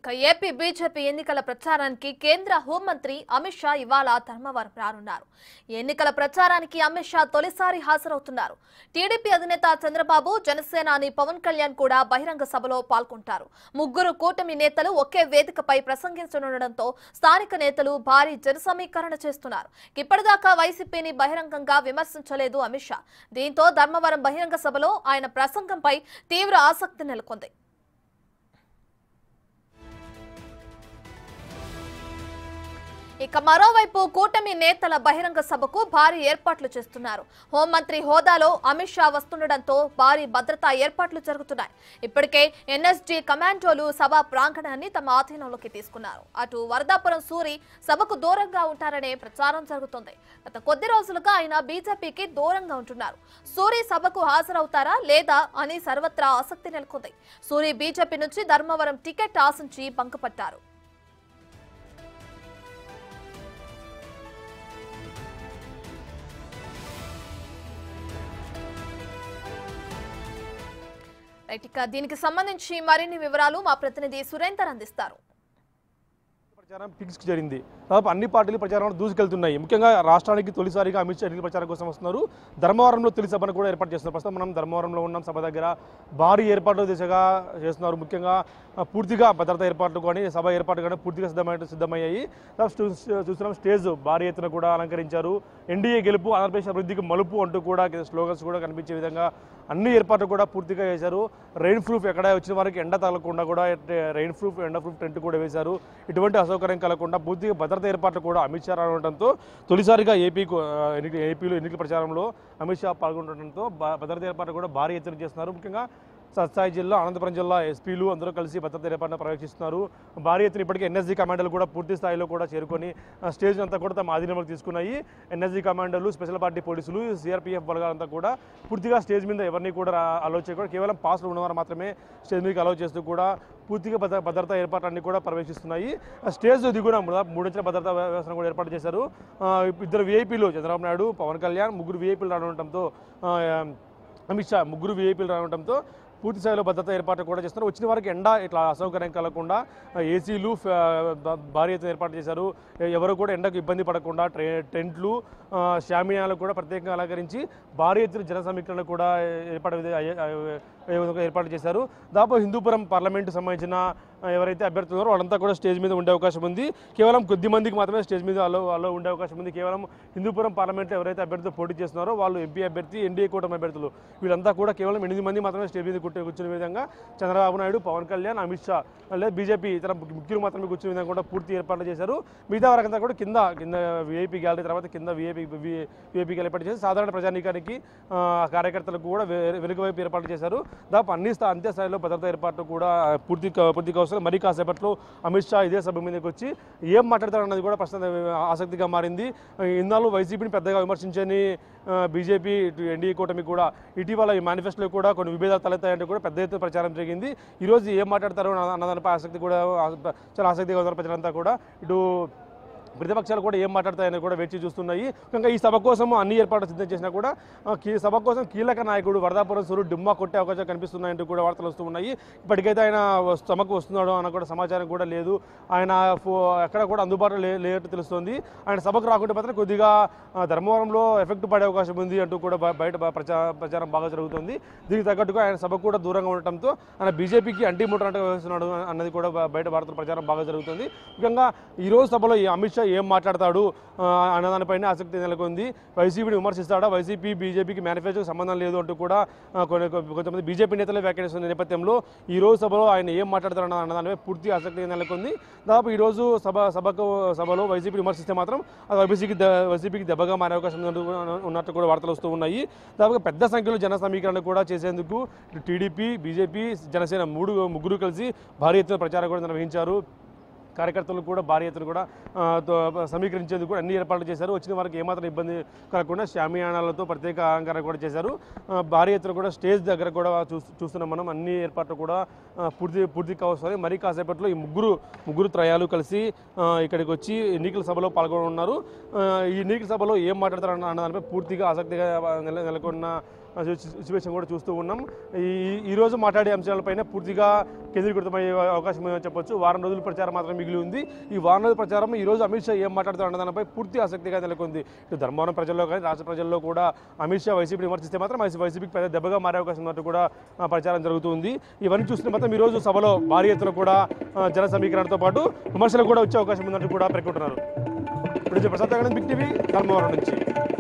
ఇక AP BJP ఎన్నికల ప్రచారానికి కేంద్ర హోంమంత్రి అమిత్ షా ఇవాళ ధర్మవరం రానున్నారు ఈ ఎన్నికల ప్రచారానికి అమిత్ షా తొలిసారి హాజరవుతున్నారు టీడీపీ అధినేత చంద్రబాబు జనసేనాని పవన్ కళ్యాణ్ కూడా బహిరంగ సభలో పాల్గొంటారు ముగ్గురు కూటమి నేతలు ఒకే వేదికపై ప్రసంగించనుండటంతో స్థానిక నేతలు భారీ జనసమీకరణ చేస్తున్నారు ఇప్పటిదాకా వైసీపీని బహిరంగంగా విమర్శించలేదు అమిత్ షా దీంతో ధర్మవరం బహిరంగ సభలో ఆయన ప్రసంగంపై తీవ్ర ఆసక్తి నెలకొంది ఇక మరోవైపు కూటమి నేతల బహిరంగ సభకు భారీ ఏర్పాట్లు చేస్తున్నారు హోంమంత్రి హోదాలో అమిత్ షా వస్తుండటంతో భారీ భద్రతా ఏర్పాట్లు జరుగుతున్నాయి ఇప్పటికే ఎన్ఎస్జీ కమాండోలు సభ ప్రాంగణాన్ని తమ ఆధీనంలోకి తీసుకున్నారు అటు వరదాపురం సూరి సభకు దూరంగా ఉంటారనే ప్రచారం జరుగుతోంది గత కొద్ది రోజులుగా ఆయన బీజేపీకి దూరంగా ఉంటున్నారు సూరి సభకు హాజరవుతారా లేదా అని సర్వత్రా ఆసక్తి నెలకొంది సూరి బీజేపీ నుంచి ధర్మవరం టికెట్ ఆశించి బంకుపట్టారు రైట్ ఇక దీనికి సంబంధించి మరిన్ని వివరాలు మా ప్రతినిధి సురేందర్ అందిస్తారు ప్రచారం ఫిక్స్ జరిగింది దాదాపు అన్ని పార్టీలు ప్రచారంలో దూసుకెళ్తున్నాయి ముఖ్యంగా రాష్ట్రానికి తొలిసారిగా అమిత్ షా ఎన్నికల ప్రచారం కోసం వస్తున్నారు ధర్మవరంలో తొలి సభను కూడా ఏర్పాటు చేస్తున్నారు ప్రస్తుతం మనం ధర్మవరంలో ఉన్నాం సభ దగ్గర భారీ ఏర్పాట్లు దిశగా చేస్తున్నారు ముఖ్యంగా ఆ, పూర్తిగా భద్రతా ఏర్పాట్లు కానీ సభ ఏర్పాట్లు కానీ పూర్తిగా సిద్ధమై సిద్ధమయ్యాయి దాదాపు చూ- చూస్తున్నాం స్టేజ్ భారీ ఎత్తున కూడా అలంకరించారు ఎన్డీఏ గెలుపు ఆంధ్రప్రదేశ్ అభివృద్ధికి మలుపు అంటూ కూడా స్లోగన్స్ కూడా కనిపించే విధంగా అన్ని ఏర్పాట్లు కూడా పూర్తిగా చేశారు రెయిన్ ప్రూఫ్ ఎక్కడ వచ్చిన వారికి ఎండ తగలకుండా కూడా రెయిన్ ప్రూఫ్ ఎండ ప్రూఫ్ టెంట్ కూడా వేశారు ఇటువంటి అసౌకర్యం కలగకుండా పూర్తిగా భద్రతా ఏర్పాట్లు కూడా అమిత్ షా రావడంతో తొలిసారిగా ఏపీకు ఆ, ఎన్నిక ఏపీలో ఎన్నికల ప్రచారంలో అమిత్ షా పాల్గొనడంతో భ- భద్రతా ఏర్పాట్లు కూడా భారీ ఎత్తున చేస్తున్నారు ముఖ్యంగా సత్సాయి జిల్లా అనంతపురం జిల్లా ఎస్పీలు అందరూ కలిసి భద్రతా ఏర్పాటును పర్యవేక్షిస్తున్నారు భారీ ఎత్తున ఇప్పటికే ఎన్ఎస్జీ కమాండర్లు కూడా పూర్తి స్థాయిలో కూడా చేరుకొని ఆ, స్టేజ్ అంతా కూడా తమ ఆధీనంలోకి తీసుకున్నాయి ఎన్ఎస్జీ కమాండర్లు స్పెషల్ పార్టీ పోలీసులు సిఆర్పీఎఫ్ బలగాలంతా కూడా పూర్తిగా స్టేజ్ మీద ఎవరిని కూడా అలో చేయకుండా కేవలం పాస్లు ఉన్నవారు మాత్రమే స్టేజ్ మీదకి అలో చేస్తూ కూడా పూర్తిగా భద్ర భద్రతా ఏర్పాట్లన్నీ కూడా పర్యవేక్షిస్తున్నాయి ఆ స్టేజ్ దిగున మూడించిన భద్రతా వ్యవస్థను కూడా ఏర్పాటు చేశారు ఆ, ఇద్దరు విఐపీలు చంద్రబాబు నాయుడు పవన్ కళ్యాణ్ ముగ్గురు విఐపీలు రావడంతో ఆ, అమిత్ షా ముగ్గురు విఐపీలు రావడంతో పూర్తి స్థాయిలో భద్రత ఏర్పాట్లు కూడా చేస్తున్నారు వచ్చిన వారికి ఎండ ఇట్లా అసౌకర్యం కలగకుండా ఆ, ఏసీలు ఫ- బ- భారీ ఎత్తున ఏర్పాటు చేశారు ఎ- ఎవరు కూడా ఎండకు ఇబ్బంది పడకుండా ట్రే టెంట్లు ఆ, షామియాలు కూడా ప్రత్యేకంగా అలంకరించి భారీ ఎత్తున జన సమీకరణ కూడా ఏర్పాటు విధ- అయ్యే- అయ్యే- అయ్యే విధంగా ఏర్పాటు చేశారు దాదాపు హిందూపురం పార్లమెంటు సంబంధించిన ఆ, ఎవరైతే అభ్యర్థులు ఉన్నారో వాళ్ళంతా కూడా స్టేజ్ మీద ఉండే అవకాశం ఉంది కేవలం కొద్ది మందికి మాత్రమే స్టేజ్ మీద అలో అలో ఉండే అవకాశం ఉంది కేవలం హిందూపురం పార్లమెంట్లో ఎవరైతే అభ్యర్థులు పోటీ చేస్తున్నారో వాళ్ళు ఎంపీ అభ్యర్థి ఎన్డీఏ కూటమి అభ్యర్థులు వీళ్ళంతా కూడా కేవలం ఎనిమిది మంది మాత్రమే స్టేజ్ మీద కూర్చొని కూర్చునే విధంగా చంద్రబాబు నాయుడు పవన్ కళ్యాణ్ అమిత్ షా లేదా బీజేపీ ఇతర ముఖ్యులు మాత్రమే కూర్చునే విధంగా కూడా పూర్తి ఏర్పాట్లు చేశారు మిగతా వారంతా కూడా కింద కింద విఐపీ గ్యాలరీ తర్వాత కింద విఐపీ విఐపీ ఏర్పాటు చేసి సాధారణ ప్రజానీకానికి ఆ, కార్యకర్తలకు కూడా వె- వెనుక వైపు ఏర్పాటు చేశారు దాదాపు అన్ని స్థా అంత్య స్థాయిలో భద్రతా ఏర్పాట్లు కూడా పూర్తి కా- పూర్తిగా వస్తుంది మరీ కాసేపట్లో అమిత్ షా ఇదే సభ మీదకి వచ్చి ఏం మాట్లాడతారు అన్నది కూడా ప్రస్తుతం ఆసక్తిగా మారింది ఇన్నాళ్ళు వైసీపీని పెద్దగా విమర్శించని ఆ, బీజేపీ ఇటు ఎన్డీఏ కూటమి కూడా ఇటీవల ఈ మేనిఫెస్టోలో కూడా కొన్ని విభేదాలు తలెత్తాయంటే కూడా పెద్ద ఎత్తున ప్రచారం జరిగింది ఈరోజు ఏం మాట్లాడతారు అన్న- అన్నదానిపై ఆసక్తి కూడా ఆ- చాలా ఆసక్తిగా ఉన్నారు ప్రజలంతా కూడా ఇటు ప్రతిపక్షాలు కూడా ఏం మాట్లాడతాయని కూడా వేచి చూస్తున్నాయి ఇంకా ఈ సభ కోసం అన్ని ఏర్పాట్లు సిద్ధం చేసినా కూడా ఆ, కీ- సభ కోసం కీలక నాయకుడు వరదాపురం సూర్యుడు డుమ్మా కొట్టే అవకాశాలు కనిపిస్తున్నాయంటూ కూడా వార్తలు వస్తూ ఉన్నాయి ఇప్పటికైతే ఆయన వస్- సభకు వస్తున్నాడు అన్న కూడా సమాచారం కూడా లేదు ఆయన ఫో ఎక్కడ కూడా అందుబాటులో లే లేనట్టు తెలుస్తోంది ఆయన సభకు రాకుంటే మాత్రం కొద్దిగా ఆ, ధర్మవరంలో ఎఫెక్ట్ పడే అవకాశం ఉంది అంటూ కూడా బ- బయట బ- ప్రచా ప్రచారం బాగా జరుగుతుంది దీనికి తగ్గట్టుగా ఆయన సభకు కూడా దూరంగా ఉండటంతో ఆయన బీజేపీకి అంటీ ముట్టనట్టుగా వేస్తున్నాడు అన్నది కూడా బ- బయట వార్తల ప్రచారం బాగా జరుగుతుంది ముఖ్యంగా ఈ రోజు సభలో ఈ అమిత్ షా ఏం మాట్లాడతాడు ఆ, అన్న దానిపైన ఆసక్తి నెలకొంది వైసీపీని విమర్శిస్తాడా వైసీపీ బీజేపీకి మేనిఫెస్టోకి సంబంధం లేదు అంటూ కూడా ఆ, కొన్ని కొన్ని- కొంతమంది బీజేపీ నేతలు వ్యాఖ్యానిస్తున్న నేపథ్యంలో ఈ రోజు సభలో ఆయన ఏం మాట్లాడతాడు అన్న అన్న దానిపై పూర్తి ఆసక్తి నెలకొంది దాదాపు ఈ రోజు సభ సభకు సభలో వైసీపీ విమర్శిస్తే మాత్రం అది వైసీపీకి ద- వైసీపీకి దెబ్బగా మారే అవకాశం ఉన్నట్టు కూడా- ఉన్నట్టు కూడా వార్తలు వస్తూ ఉన్నాయి దాదాపు పెద్ద సంఖ్యలో జన సమీకరణ కూడా చేసేందుకు ఇటు టీడీపీ బీజేపీ జనసేన మూడు ముగ్గురు కలిసి భారీ ఎత్తున ప్రచారం కూడా నిర్వహించారు కార్యకర్తలు కూడా భారీ ఎత్తున కూడా ఆ, తో- సమీకరించేందుకు కూడా అన్ని ఏర్పాట్లు చేశారు వచ్చిన వారికి ఏమాత్రం ఇబ్బంది కలగకుండా షామియానాలతో ప్రత్యేక అలంకరణ కూడా చేశారు ఆ, భారీ ఎత్తున కూడా స్టేజ్ దగ్గర కూడా చూస్- చూస్తున్నాం మనం అన్ని ఏర్పాట్లు కూడా ఆ, పూర్తి పూర్తి కావస్తుంది మరీ కాసేపట్లో ఈ ముగ్గురు ముగ్గురు త్రయాలు కలిసి ఆ, ఇక్కడికి వచ్చి ఎన్నికల సభలో పాల్గొనున్నారు ఆ, ఈ ఎన్నికల సభలో ఏం మాట్లాడతారు అన్న అన్న దానిపై పూర్తిగా ఆసక్తిగా నెల నెలకొన్న సిచ్యువేషన్ కూడా చూస్తూ ఉన్నాం ఈ ఈ రోజు మాట్లాడే అంశాలపైన పూర్తిగా కేంద్రీకృతమయ్యే అవకాశం ఉందని చెప్పొచ్చు వారం రోజుల ప్రచారం మాత్రం మిగిలి ఉంది ఈ వారం రోజుల ప్రచారం ఈ రోజు అమిత్ షా ఏం మాట్లాడుతారు అన్న దానిపై పూర్తి ఆసక్తిగా నెలకొంది ఇటు ధర్మవరం ప్రజల్లో కానీ రాష్ట్ర ప్రజల్లో కూడా అమిత్ షా వైసీపీని విమర్శిస్తే మాత్రం వైసీపీకి పెద్ద దెబ్బగా మారే అవకాశం ఉన్నట్టు కూడా ఆ, ప్రచారం జరుగుతుంది ఇవన్నీ చూస్తుంటే మాత్రం ఈ రోజు సభలో భారీ ఎత్తున కూడా ఆ, జన సమీకరణతో పాటు విమర్శలు కూడా వచ్చే అవకాశం ఉన్నట్టు కూడా పేర్కొంటున్నారు ఇప్పుడు ప్రసాద్ బిగ్ టీవీ ధర్మవరం నుంచి